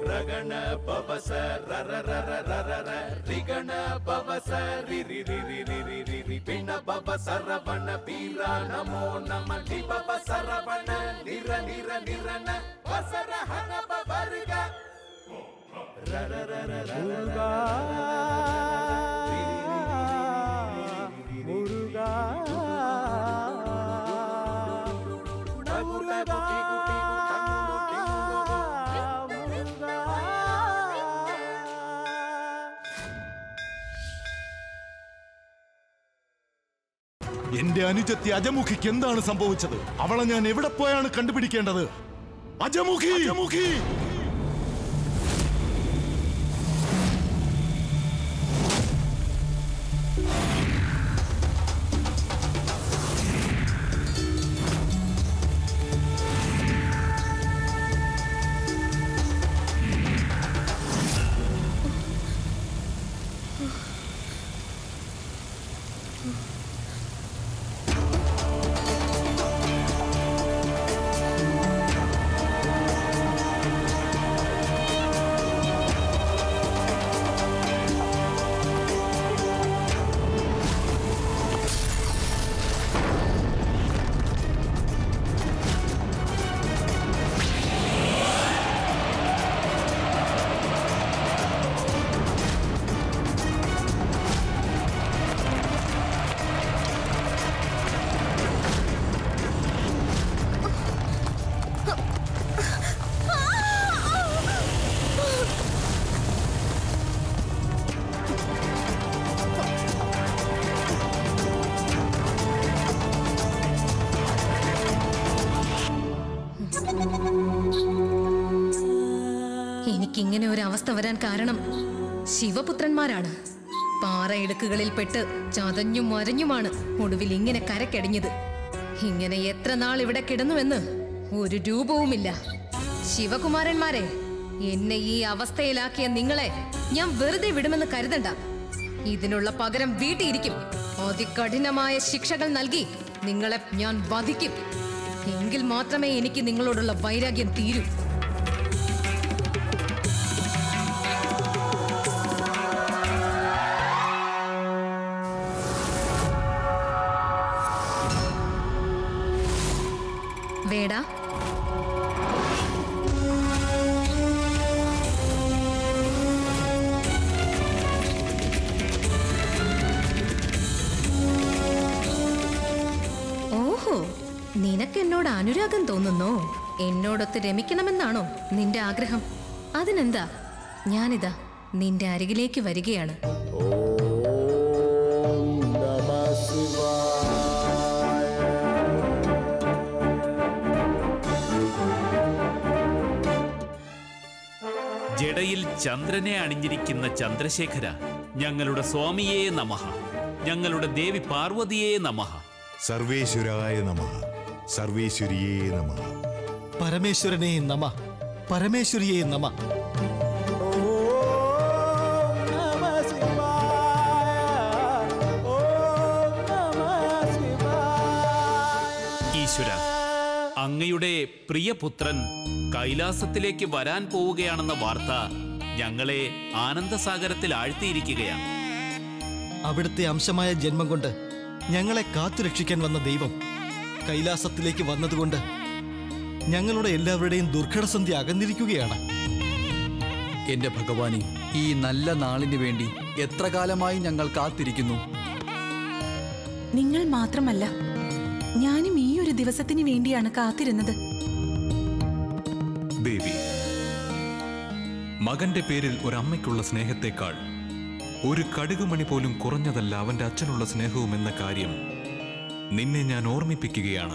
ರಗಣ ಪವಸ ರರ ರರ ರರ ರ ರಿಗಣ ಪವಸ ರಿ ರಿ ರಿ ರಿ ರಿ ರಿ ರಿ ರಿ ಪಿಣ ಪವ ಸರವಣ ಪೀರ ನಮೋ ನಮ ಲಿ ಪವ ಸರವಣ ನಿರ ನಿರ ನಿರನ ವಸರ ಹನ ಪವರ್ಗ ರರ ರರ ರರ എന്റെ അനുജത്തി അജമുഖിക്ക് എന്താണ് സംഭവിച്ചത് അവളെ ഞാൻ എവിടെ പോയാണ് കണ്ടുപിടിക്കേണ്ടത് അജമുഖി അജമുഖി എനിക്കിങ്ങനെ ഒരു അവസ്ഥ വരാൻ കാരണം ശിവപുത്രന്മാരാണ് പാറയിടുക്കുകളിൽ പെട്ട് ചതഞ്ഞും മരഞ്ഞുമാണ് ഒടുവിൽ ഇങ്ങനെ കരക്കടിഞ്ഞത് ഇങ്ങനെ എത്ര നാൾ ഇവിടെ കിടന്നുവെന്ന് ഒരു രൂപവുമില്ല ശിവകുമാരന്മാരെ എന്നെ ഈ അവസ്ഥയിലാക്കിയ നിങ്ങളെ ഞാൻ വെറുതെ വിടുമെന്ന് കരുതണ്ട ഇതിനുള്ള പകരം വീട്ടിയിരിക്കും അതികഠിനമായ ശിക്ഷകൾ നൽകി നിങ്ങളെ ഞാൻ വധിക്കും എങ്കിൽ മാത്രമേ എനിക്ക് നിങ്ങളോടുള്ള വൈരാഗ്യം തീരൂ വേടാ ഓഹോ നിനക്ക് എന്നോട് അനുരാഗം തോന്നുന്നോ എന്നോടൊത്ത് രമിക്കണമെന്നാണോ നിന്റെ ആഗ്രഹം അതിനെന്താ ഞാനിതാ നിന്റെ അരികിലേക്ക് വരികയാണ് ജടയിൽ ചന്ദ്രനെ അണിഞ്ഞിരിക്കുന്ന ചന്ദ്രശേഖര ഞങ്ങളുടെ സ്വാമിയേ നമഃ ഞങ്ങളുടെ ദേവി പാർവതിയേ നമഃ സർവേശ്വരായ നമ സർവേശ്വരിയേ നമ പരമേശ്വരനെ നമ പരമേശ്വരിയെ നമ ഈശ്വര അങ്ങയുടെ പ്രിയപുത്രൻ കൈലാസത്തിലേക്ക് വരാൻ പോവുകയാണെന്ന വാർത്ത ഞങ്ങളെ ആനന്ദസാഗരത്തിൽ ആഴ്ത്തിയിരിക്കുകയാണ് അവിടുത്തെ അംശമായ ജന്മം കൊണ്ട് ഞങ്ങളെ കാത്തുരക്ഷിക്കാൻ വന്ന ദൈവം കൈലാസത്തിലേക്ക് വന്നതുകൊണ്ട് ഞങ്ങളുടെ എല്ലാവരുടെയും ദുർഘടസന്ധി അകന്നിരിക്കുകയാണ് എന്റെ ഭഗവാനെ ഈ നല്ല നാളിന് വേണ്ടി എത്ര കാലമായി ഞങ്ങൾ കാത്തിരിക്കുന്നു നിങ്ങൾ മാത്രമല്ല ഞാനും ഈ ഒരു ദിവസത്തിന് വേണ്ടിയാണ് കാത്തിരുന്നത് ദേവി മകന്റെ പേരിൽ ഒരമ്മയ്ക്കുള്ള സ്നേഹത്തെക്കാൾ ഒരു കടുകുമണി പോലും കുറഞ്ഞതല്ല അവന്റെ അച്ഛനുള്ള സ്നേഹവും എന്ന കാര്യം നിന്നെ ഞാൻ ഓർമ്മിപ്പിക്കുകയാണ്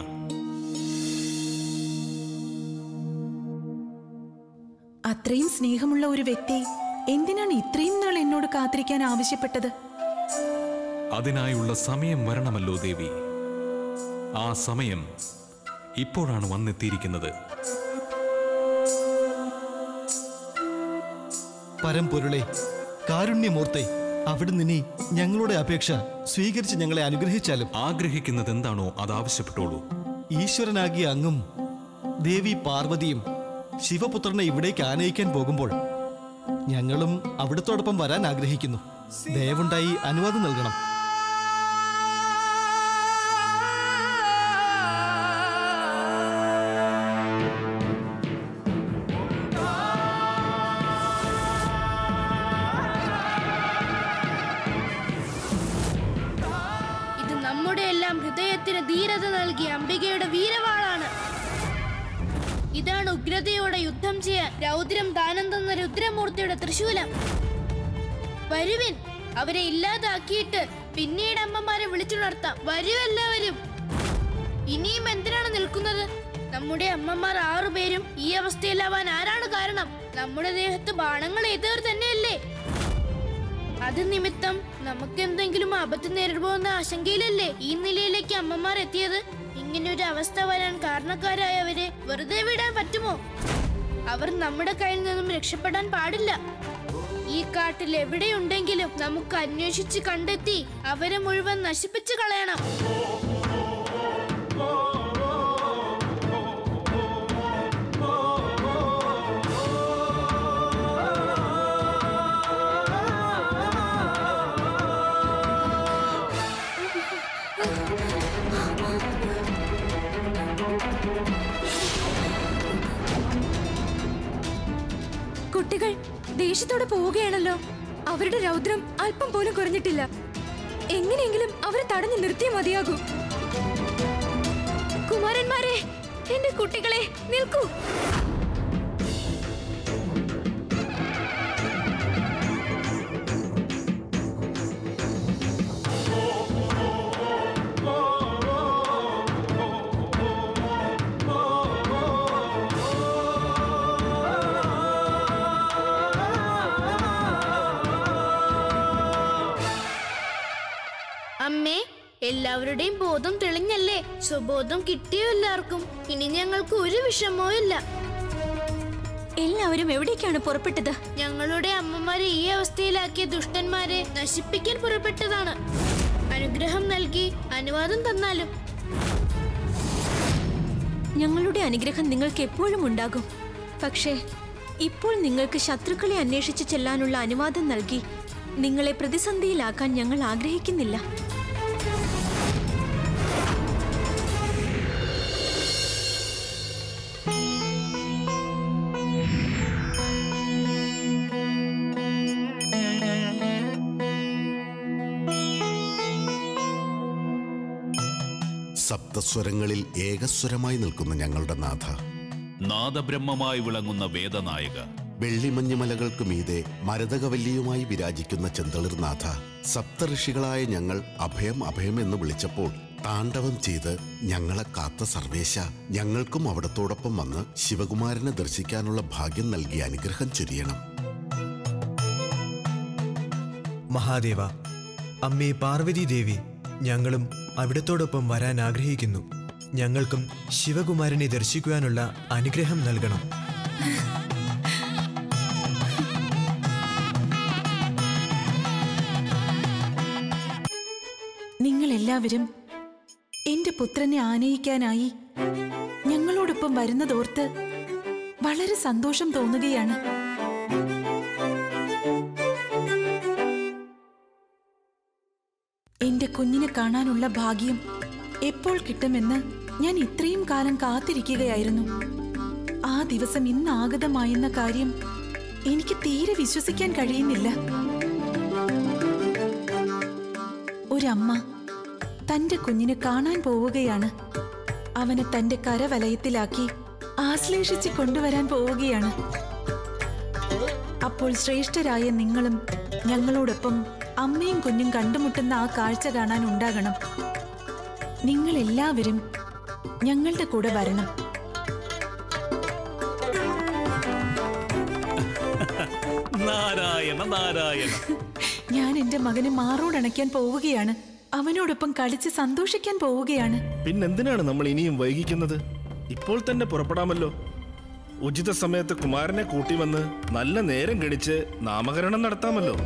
അത്രയും സ്നേഹമുള്ള ഒരു വ്യക്തി എന്തിനാണ് ഇത്രയും നാൾ എന്നോട് കാത്തിരിക്കാൻ ആവശ്യപ്പെട്ടത് അതിനായുള്ള സമയം വരണമല്ലോ ദേവി ആ സമയം ഇപ്പോഴാണ് വന്നെത്തിയിരിക്കുന്നത് പരംപൊരുളെ കാരുണ്യമൂർത്തെ അവിടുന്ന് ഇനി ഞങ്ങളുടെ അപേക്ഷ സ്വീകരിച്ച് ഞങ്ങളെ അനുഗ്രഹിച്ചാലും ആഗ്രഹിക്കുന്നത് എന്താണോ അത് ആവശ്യപ്പെട്ടോളൂ ഈശ്വരനാകിയ അങ്ങും ദേവി പാർവതിയും ശിവപുത്രനെ ഇവിടേക്ക് ആനയിക്കാൻ പോകുമ്പോൾ ഞങ്ങളും അവിടത്തോടൊപ്പം വരാൻ ആഗ്രഹിക്കുന്നു ദയവുണ്ടായി അനുവാദം നൽകണം ഇത് നമ്മുടെ എല്ലാം ഹൃദയത്തിന് ധീരത നൽകിയ അംബികയുടെ വീരവാളാണ് ഇതാണ് ഉഗ്രതയോടെ യുദ്ധം ചെയ്യാൻ രൗദ്രം ദാനം തന്ന രുദ്രമൂർത്തിയുടെ തൃശൂലം വരുവിൻ അവരെ ഇല്ലാതാക്കിയിട്ട് പിന്നീട് അമ്മമാരെ വിളിച്ചുണർത്താം വരൂ എല്ലാവരും ഇനിയും എന്തിനാണ് നിൽക്കുന്നത് നമ്മുടെ അമ്മമാർ ആറുപേരും ഈ അവസ്ഥയിലാവാൻ ആരാണ് കാരണം നമ്മുടെ ദേഹത്ത് ബാണങ്ങൾ എതിർ തന്നെയല്ലേ അത് നിമിത്തം നമുക്ക് എന്തെങ്കിലും ആപത്ത് നേരിടുമോ എന്ന ആശങ്കയിലല്ലേ ഈ നിലയിലേക്ക് അമ്മമാർ എത്തിയത് ഇങ്ങനെ ഒരു അവസ്ഥ വരാൻ കാരണക്കാരായവരെ വെറുതെ വിടാൻ പറ്റുമോ അവർ നമ്മുടെ കയ്യിൽ നിന്നും രക്ഷപ്പെടാൻ പാടില്ല ഈ കാട്ടിൽ എവിടെയുണ്ടെങ്കിലും നമുക്ക് അന്വേഷിച്ച് കണ്ടെത്തി അവരെ മുഴുവൻ നശിപ്പിച്ചു കളയണം കുട്ടികൾ ദേഷ്യത്തോടെ പോവുകയാണല്ലോ അവരുടെ രൗദ്രം അല്പം പോലും കുറഞ്ഞിട്ടില്ല എങ്ങനെയെങ്കിലും അവരെ തടഞ്ഞു നിർത്തിയേ മതിയാകൂ കുമാരന്മാരെ എന്റെ കുട്ടികളെ നിൽക്കൂ അമ്മേ എല്ലാവരുടെയും ബോധം തെളിഞ്ഞല്ലേ സ്വബോധം കിട്ടിയോ എല്ലാവർക്കും ഇനി ഞങ്ങൾക്ക് ഒരു വിഷമവും ഇല്ല എല്ലാവരും എവിടേക്കാണ് പുറപ്പെട്ടത് ഞങ്ങളുടെ അമ്മമാരെ ഈ അവസ്ഥയിലാക്കിയ ദുഷ്ടന്മാരെ നശിപ്പിക്കാൻ പുറപ്പെട്ടതാണ് അനുഗ്രഹം നൽകി അനുവാദം തന്നാലും ഞങ്ങളുടെ അനുഗ്രഹം നിങ്ങൾക്ക് എപ്പോഴും ഉണ്ടാകും പക്ഷേ ഇപ്പോൾ നിങ്ങൾക്ക് ശത്രുക്കളെ അന്വേഷിച്ച് ചെല്ലാനുള്ള അനുവാദം നൽകി നിങ്ങളെ പ്രതിസന്ധിയിലാക്കാൻ ഞങ്ങൾ ആഗ്രഹിക്കുന്നില്ല സപ്തസ്വരങ്ങളിൽ ഏകസ്വരമായി നിൽക്കുന്ന ഞങ്ങളുടെ നാഥ നാദബ്രഹ്മമായി വിളങ്ങുന്ന വേദനായക വെള്ളിമഞ്ഞുമലകൾക്ക് മീതെ മരതകവല്ലിയുമായി വിരാജിക്കുന്ന ചെന്തളിർനാഥ സപ്തഋഷികളായ ഞങ്ങൾ അഭയം അഭയം എന്ന് വിളിച്ചപ്പോൾ താണ്ഡവം ചെയ്ത് ഞങ്ങളെ കാത്ത സർവേശ ഞങ്ങൾക്കും അവിടത്തോടൊപ്പം വന്ന് ശിവകുമാരനെ ദർശിക്കാനുള്ള ഭാഗ്യം നൽകി അനുഗ്രഹം ചൊരിയണം മഹാദേവ അമ്മേ പാർവതി ദേവി ഞങ്ങളും അവിടത്തോടൊപ്പം വരാൻ ആഗ്രഹിക്കുന്നു ഞങ്ങൾക്കും ശിവകുമാരനെ ദർശിക്കുവാനുള്ള അനുഗ്രഹം നൽകണം നിങ്ങൾ എല്ലാവരും എന്റെ പുത്രനെ ആനയിക്കാനായി ഞങ്ങളോടൊപ്പം വരുന്നതോർത്ത് വളരെ സന്തോഷം തോന്നുകയാണ് എന്റെ കുഞ്ഞിനെ കാണാനുള്ള ഭാഗ്യം എപ്പോൾ കിട്ടുമെന്ന് ഞാൻ ഇത്രയും കാലം കാത്തിരിക്കുകയായിരുന്നു ആ ദിവസം ഇന്ന് ആഗതമായെന്ന കാര്യം എനിക്ക് തീരെ വിശ്വസിക്കാൻ കഴിയുന്നില്ല ഒരമ്മ തന്റെ കുഞ്ഞിനെ കാണാൻ പോവുകയാണ് അവനെ തന്റെ കരവലയത്തിലാക്കി ആശ്ലേഷിച്ച് കൊണ്ടുവരാൻ പോവുകയാണ് അപ്പോൾ ശ്രേഷ്ഠരായ നിങ്ങളും ഞങ്ങളോടൊപ്പം അമ്മയും കുഞ്ഞും കണ്ടുമുട്ടുന്ന ആ കാഴ്ച കാണാൻ ഉണ്ടാകണം നിങ്ങൾ എല്ലാവരും ഞങ്ങളുടെ കൂടെ വരണം നാരായണ നാരായണ ഞാൻ എന്റെ മകനെ മാറോടണയ്ക്കാൻ പോവുകയാണ് അവനോടൊപ്പം കളിച്ച് സന്തോഷിക്കാൻ പോവുകയാണ് പിന്നെന്തിനാണ് നമ്മൾ ഇനിയും വൈകിക്കുന്നത് ഇപ്പോൾ തന്നെ പുറപ്പെടാമല്ലോ ഉചിത സമയത്ത് കുമാരനെ കൂട്ടി വന്ന് നല്ല നേരം ഗണിച്ച് നാമകരണം നടത്താമല്ലോ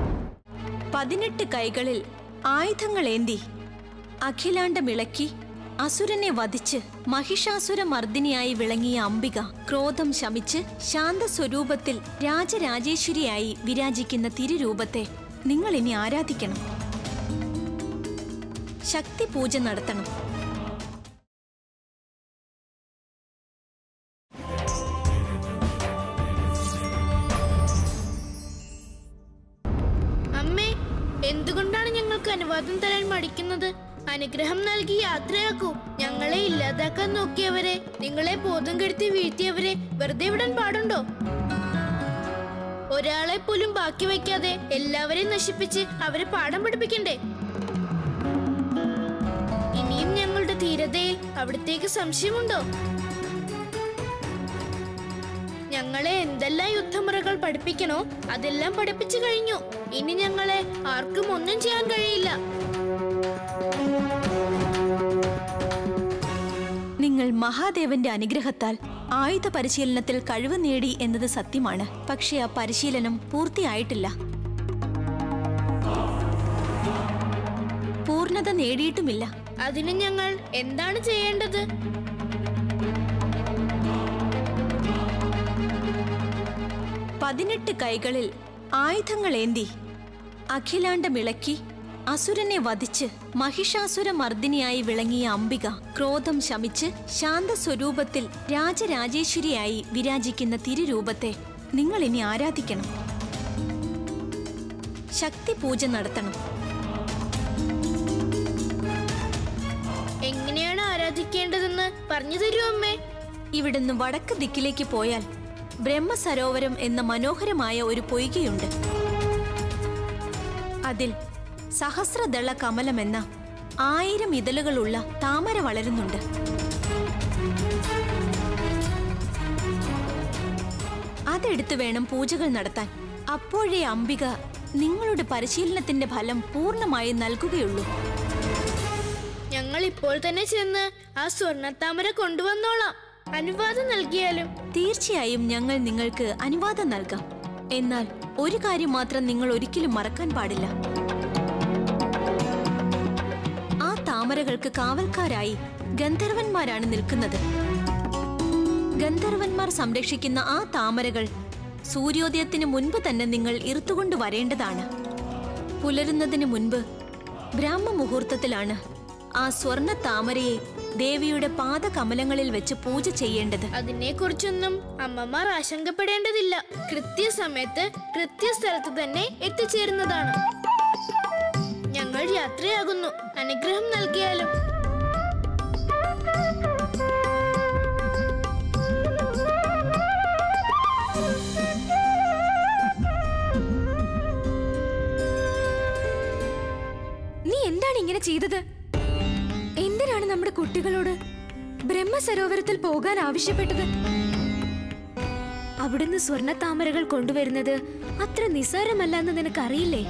പതിനെട്ട് കൈകളിൽ ആയുധങ്ങളേന്തി അഖിലാണ്ടമിളക്കി അസുരനെ വധിച്ച് മഹിഷാസുര മർദിനിയായി വിളങ്ങിയ അംബിക ക്രോധം ശമിച്ച് ശാന്തസ്വരൂപത്തിൽ രാജരാജേശ്വരിയായി വിരാജിക്കുന്ന തിരുരൂപത്തെ നിങ്ങൾ ഇനി ആരാധിക്കണം ശക്തി പൂജ നടത്തണം അമ്മേ എന്തുകൊണ്ടാണ് ഞങ്ങൾക്ക് അനുവാദം തരാൻ മടിക്കുന്നത് അനുഗ്രഹം നൽകി യാത്രയാക്കൂ ഞങ്ങളെ ഇല്ലാതാക്കാൻ നോക്കിയവരെ നിങ്ങളെ ബോധം കെടുത്തി വീഴ്ത്തിയവരെ വെറുതെ വിടാൻ പാടുണ്ടോ ഒരാളെ പോലും ബാക്കി വയ്ക്കാതെ എല്ലാവരെയും നശിപ്പിച്ച് അവരെ പാഠം പഠിപ്പിക്കണ്ടേ ഇനിയും ഞങ്ങളുടെ ധീരതയിൽ അവിടത്തേക്ക് സംശയമുണ്ടോ ഞങ്ങളെ എന്തെല്ലാം യുദ്ധമുറകൾ പഠിപ്പിക്കണോ അതെല്ലാം പഠിപ്പിച്ചു കഴിഞ്ഞു ഇനി ഞങ്ങളെ ആർക്കും ഒന്നും ചെയ്യാൻ കഴിയില്ല നിങ്ങൾ മഹാദേവന്റെ അനുഗ്രഹത്താൽ ആയുധ പരിശീലനത്തിൽ കഴിവ് നേടി എന്നത് സത്യമാണ് പക്ഷേ ആ പരിശീലനം പൂർത്തിയായിട്ടില്ല പൂർണ്ണത നേടിയിട്ടുമില്ല അതിന് ഞങ്ങൾ എന്താണ് ചെയ്യേണ്ടത് പതിനെട്ട് കൈകളിൽ ആയുധങ്ങളേന്തി അഖിലാണ്ടമിളക്കി അസുരനെ വധിച്ച് മഹിഷാസുര മർദിനിയായി വിളങ്ങിയ അംബിക ക്രോധം ശമിച്ച് ശാന്തസ്വരൂപത്തിൽ രാജരാജേശ്വരിയായി വിരാജിക്കുന്ന തിരുരൂപത്തെ നിങ്ങൾ ഇനി ആരാധിക്കണം ശക്തി പൂജ നടത്തണം എങ്ങനെയാണ് ആരാധിക്കേണ്ടതെന്ന് പറഞ്ഞു തരൂ അമ്മേ ഇവിടുന്ന് വടക്ക് ദിക്കിലേക്ക് പോയാൽ ബ്രഹ്മസരോവരം എന്ന മനോഹരമായ ഒരു പൊയ്കയുണ്ട് അതിൽ സഹസ്രദള കമലമെന്ന ആയിരം ഇതളുകളുള്ള താമര വളരുന്നുണ്ട് അതെടുത്ത് വേണം പൂജകൾ നടത്താൻ അപ്പോഴേ അംബിക നിങ്ങളുടെ പരിശീലനത്തിന്റെ ഫലം പൂർണ്ണമായി നൽകുകയുള്ളൂ ഞങ്ങൾ ഇപ്പോൾ തന്നെ ചെന്ന് ആ സ്വർണ്ണത്താമര കൊണ്ടുവന്നോളാം അനുവാദം നൽകിയാലും തീർച്ചയായും ഞങ്ങൾ നിങ്ങൾക്ക് അനുവാദം നൽകാം എന്നാൽ ഒരു കാര്യം മാത്രം നിങ്ങൾ ഒരിക്കലും മറക്കാൻ പാടില്ല ആ താമരകൾക്ക് കാവൽക്കാരായി ഗന്ധർവന്മാരാണ് നിൽക്കുന്നത് ഗന്ധർവന്മാർ സംരക്ഷിക്കുന്ന ആ താമരകൾ സൂര്യോദയത്തിന് മുൻപ് തന്നെ നിങ്ങൾ ഇറുത്തുകൊണ്ട് വരേണ്ടതാണ് പുലരുന്നതിന് മുൻപ് ബ്രാഹ്മ മുഹൂർത്തത്തിലാണ് ആ സ്വർണ്ണ താമരയെ ദേവിയുടെ പാദകമലങ്ങളിൽ വെച്ച് പൂജ ചെയ്യേണ്ടത് അതിനെക്കുറിച്ചൊന്നും അമ്മമാർ ആശങ്കപ്പെടേണ്ടതില്ല കൃത്യസമയത്ത് കൃത്യസ്ഥലത്ത് തന്നെ എത്തിച്ചേരുന്നതാണ് ഞങ്ങൾ യാത്രയാകുന്നു അനുഗ്രഹം നൽകിയാലും നീ എന്താണ് ഇങ്ങനെ ചെയ്തത് എന്തിനാണ് നമ്മുടെ കുട്ടികളോട് ബ്രഹ്മസരോവരത്തിൽ പോകാൻ ആവശ്യപ്പെട്ടത് അവിടുന്ന് സ്വർണ്ണ താമരകൾ കൊണ്ടുവരുന്നത് അത്ര നിസ്സാരമല്ല എന്ന് നിനക്കറിയില്ലേ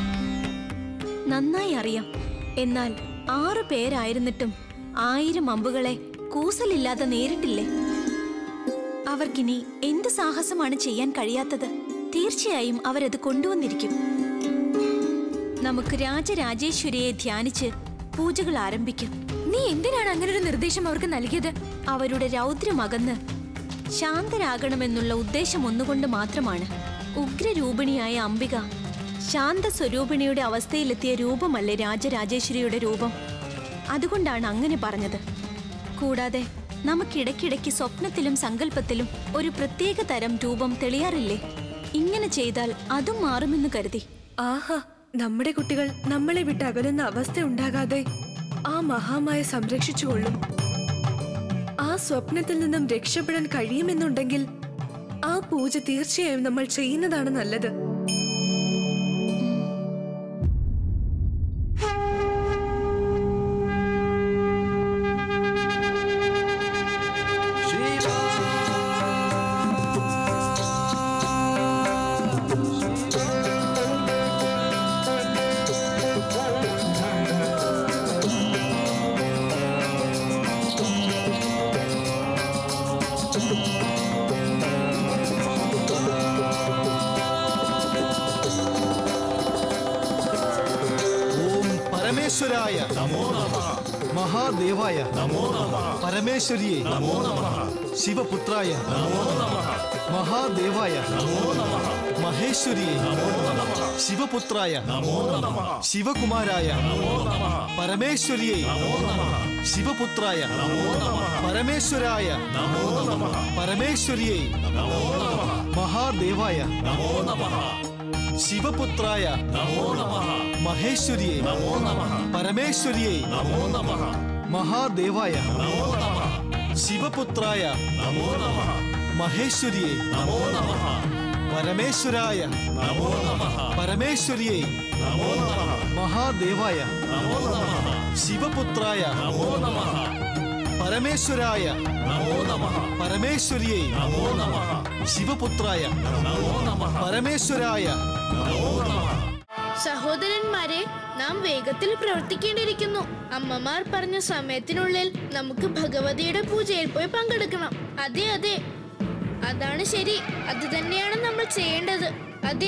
നന്നായി അറിയാം എന്നാൽ ആറു പേരായിരുന്നിട്ടും ആയിരം അമ്പുകളെ കൂസലില്ലാതെ നേരിട്ടില്ലേ അവർക്കിനി എന്ത് സാഹസമാണ് ചെയ്യാൻ കഴിയാത്തത് തീർച്ചയായും അവരത് കൊണ്ടുവന്നിരിക്കും നമുക്ക് രാജരാജേശ്വരിയെ ധ്യാനിച്ച് പൂജകൾ ആരംഭിക്കാം നീ എന്തിനാണ് അങ്ങനെ ഒരു നിർദ്ദേശം അവർക്ക് നൽകിയത് അവരുടെ രൗദ്രമകന്ന് ശാന്തരാകണമെന്നുള്ള ഉദ്ദേശം ഒന്നുകൊണ്ട് മാത്രമാണ് ഉഗ്രരൂപിണിയായ അംബിക ശാന്ത സ്വരൂപിണിയുടെ അവസ്ഥയിലെത്തിയ രൂപമല്ലേ രാജരാജേശ്വരിയുടെ രൂപം അതുകൊണ്ടാണ് അങ്ങനെ പറഞ്ഞത് കൂടാതെ നമുക്കിടയ്ക്കിടയ്ക്ക് സ്വപ്നത്തിലും സങ്കല്പത്തിലും ഒരു പ്രത്യേക തരം രൂപം തെളിയാറില്ലേ ഇങ്ങനെ ചെയ്താൽ അതും മാറുമെന്ന് കരുതി ആഹാ നമ്മുടെ കുട്ടികൾ നമ്മളെ വിട്ട് അകലുന്ന അവസ്ഥ ഉണ്ടാകാതെ ആ മഹാമായ സംരക്ഷിച്ചുകൊള്ളും ആ സ്വപ്നത്തിൽ നിന്നും രക്ഷപ്പെടാൻ കഴിയുമെന്നുണ്ടെങ്കിൽ ആ പൂജ തീർച്ചയായും നമ്മൾ ചെയ്യുന്നതാണ് നല്ലത് ഓം പരമേശ്വരായ നമോ നമ മഹാദേവായ നമോ നമഃ പരമേശ്വരിയെ നമോ നമഃ ശിവപുത്രായ നമോ നമഃ മഹാദേവായ നമോ നമഃ മഹേശ്വരിയെ നമോ നമഃ ശിവപുത്രായ നമോ നമഃ ശിവകുമാരായ നമോ നമഃ പരമേശ്വരിയെ നമോ നമഃ ശിവപുത്രായ നമോ നമഃ പരമേശ്വരായ നമോ നമഃ പരമേശ്വരിയെ നമോ നമഃ മഹാദേവായ നമോ നമഃ ശിവപുത്രായ നമോ നമഃ മഹേശ്വരിയെ നമോ നമഃ പരമേശ്വരിയെ നമോ നമഃ മഹാദേവായ നമോ നമഃ ശിവപുത്രായ നമോ നമഃ മഹേശ്വരിയെ നമോ നമഃ പരമേശ്വരായ നമോ നമഃ പരമേശ്വരിയെ നമോ നമഃ മഹാദേവായ നമോ നമഃ ശിവപുത്രായ നമോ നമഃ പരമേശ്വരായ നമോ നമഃ പരമേശ്വരിയെ നമോ നമഃ ശിവപുത്രായ നമോ നമഃ പരമേശ്വരായ നമോ നമഃ സഹോദരന്മാരെ നാം വേഗത്തിൽ പ്രവർത്തിക്കേണ്ടിയിരിക്കുന്നു അമ്മമാർ പറഞ്ഞ സമയത്തിനുള്ളിൽ നമുക്ക് ഭഗവതിയുടെ പൂജയിൽ പോയി പങ്കെടുക്കണം അതെ അതെ അതാണ് ശരി അത് തന്നെയാണ് നമ്മൾ ചെയ്യേണ്ടത് അതെ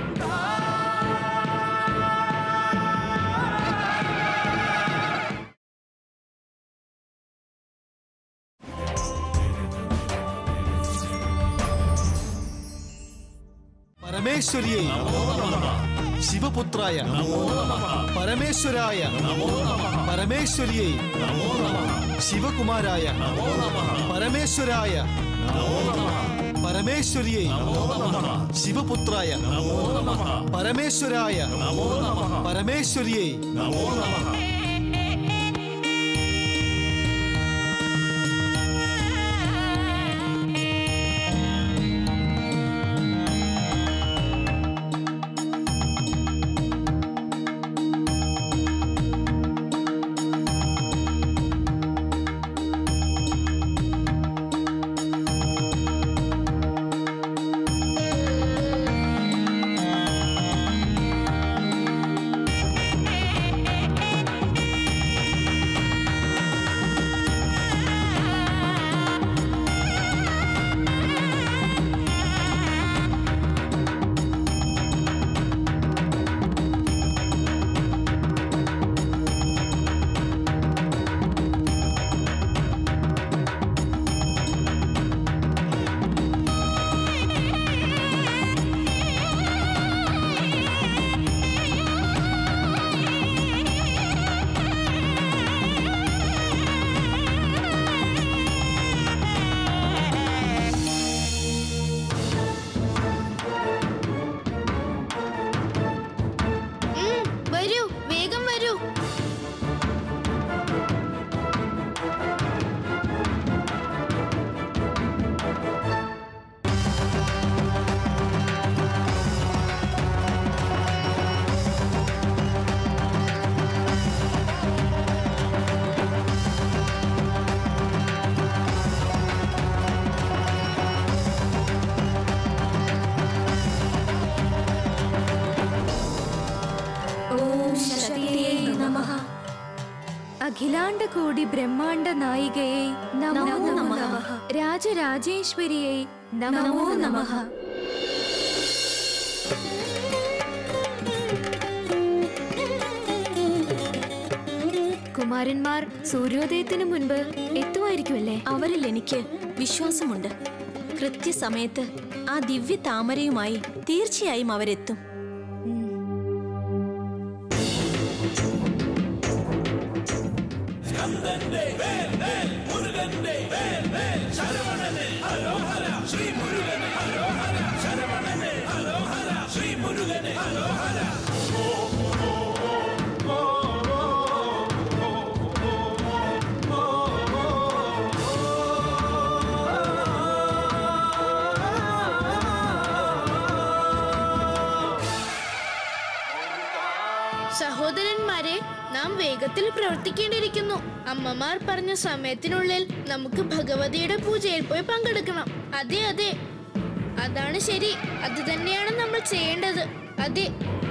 പരമേശ്വരിയെ ശിവപുത്രായ പരമേശ്വരായ പരമേശ്വരിയെ ശിവകുമാരായ പരമേശ്വരായ പരമേശ്വരിയെ ശിവപുത്രായ പരമേശ്വരായ പരമേശ്വരിയെ ഉം, വരൂ വേഗം വരൂ ഓം ശക്തിയേ നമഃ അഖിലാണ്ട കോടി ബ്രഹ്മാണ്ട നായികയെ നമോ നമഃ രാജരാജേശ്വരിയെ നമോ നമഃ കുമാരന്മാർ സൂര്യോദയത്തിന് മുൻപ് എത്തുമായിരിക്കുമല്ലേ അവരിൽ എനിക്ക് വിശ്വാസമുണ്ട് കൃത്യസമയത്ത് ആ ദിവ്യ താമരയുമായി തീർച്ചയായും അവരെത്തും സഹോദരന്മാരെ നാം വേഗത്തിൽ പ്രവർത്തിക്കേണ്ടിയിരിക്കുന്നു അമ്മമാർ പറഞ്ഞ സമയത്തിനുള്ളിൽ നമുക്ക് ഭഗവതിയുടെ പൂജയിൽ പോയി പങ്കെടുക്കണം അതെ അതെ അതാണ് ശരി അത് തന്നെയാണ് നമ്മൾ ചെയ്യേണ്ടത് അതെ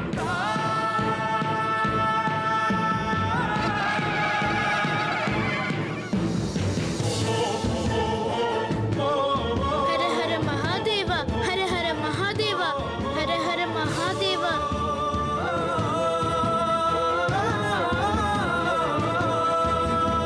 ഹര ഹര മഹാദേവ ഹര ഹര മഹാദേവ ഹര ഹര മഹാദേവ ആ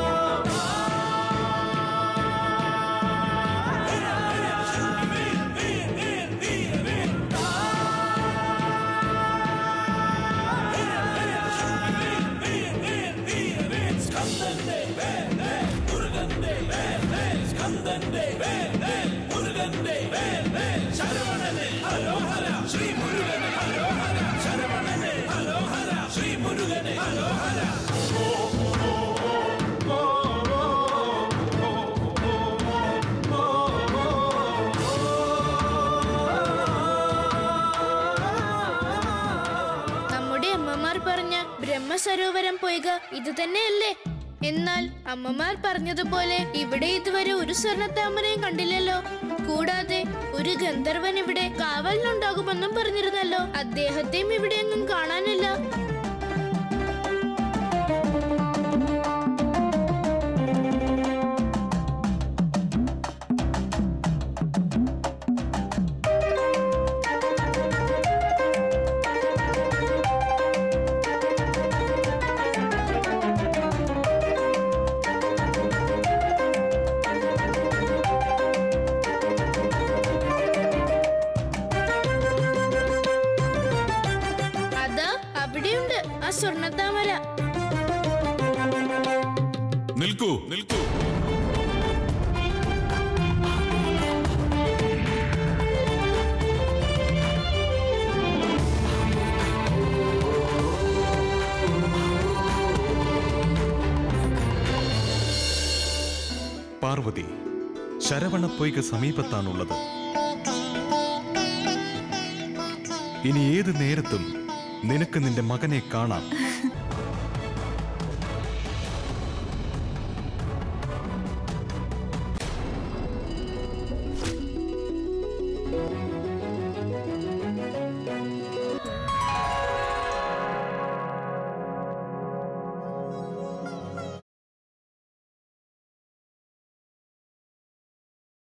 നമ്മുടെ അമ്മമാർ പറഞ്ഞ ബ്രഹ്മസരോവരം പോയിക ഇത് തന്നെയല്ലേ എന്നാൽ അമ്മമാർ പറഞ്ഞതുപോലെ ഇവിടെ ഇതുവരെ ഒരു സ്വർണ്ണത്താമരയും കണ്ടില്ലല്ലോ കൂടാതെ ഒരു ഗന്ധർവൻ ഇവിടെ കാവലിനുണ്ടാകുമെന്നും പറഞ്ഞിരുന്നല്ലോ അദ്ദേഹത്തെയും ഇവിടെയൊന്നും കാണാനില്ല അതാ അവിടെയുണ്ട് ആ സ്വർണ്ണത്താമര നിൽക്കൂ നിൽക്കൂ പാർവതി ശരവണപ്പൊയ്ക്ക് സമീപത്താണുള്ളത് ഇനി ഏത് നേരത്തും നിനക്ക് നിന്റെ മകനെ കാണാം